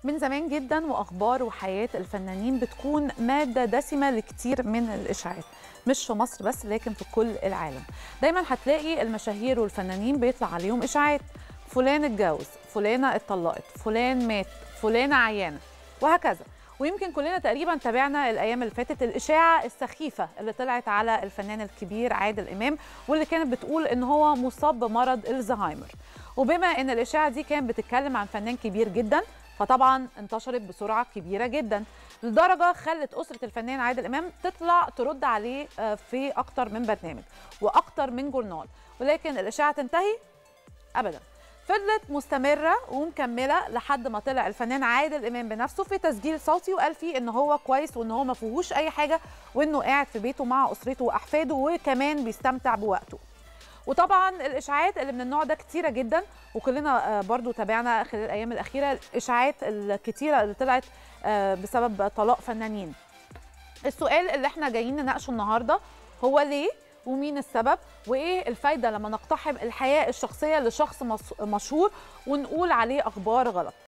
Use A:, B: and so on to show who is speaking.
A: من زمان جدا واخبار وحياه الفنانين بتكون ماده دسمه لكتير من الاشاعات مش في مصر بس لكن في كل العالم دايما هتلاقي المشاهير والفنانين بيطلع عليهم اشاعات فلان اتجوز فلانه اتطلقت فلان مات فلانه عيانه وهكذا ويمكن كلنا تقريبا تابعنا الايام اللي فاتت الاشاعه السخيفه اللي طلعت على الفنان الكبير عادل امام واللي كانت بتقول ان هو مصاب بمرض الزهايمر وبما ان الاشاعه دي كانت بتتكلم عن فنان كبير جدا فطبعا انتشرت بسرعه كبيره جدا لدرجه خلت اسره الفنان عادل امام تطلع ترد عليه في اكتر من برنامج واكتر من جورنال ولكن الاشاعه تنتهي ابدا فضلت مستمرة ومكملة لحد ما طلع الفنان عادل إمام بنفسه في تسجيل صوتي وقال فيه إن هو كويس وإن هو ما فيهوش أي حاجة وإنه قاعد في بيته مع أسرته وأحفاده وكمان بيستمتع بوقته. وطبعا الاشاعات اللي من النوع ده كتيره جدا وكلنا برضو تابعنا خلال الايام الاخيره الاشاعات الكتيره اللي طلعت بسبب طلاق فنانين السؤال اللي احنا جايين نناقشه النهارده هو ليه ومين السبب وايه الفايده لما نقتحم الحياه الشخصيه لشخص مشهور ونقول عليه اخبار غلط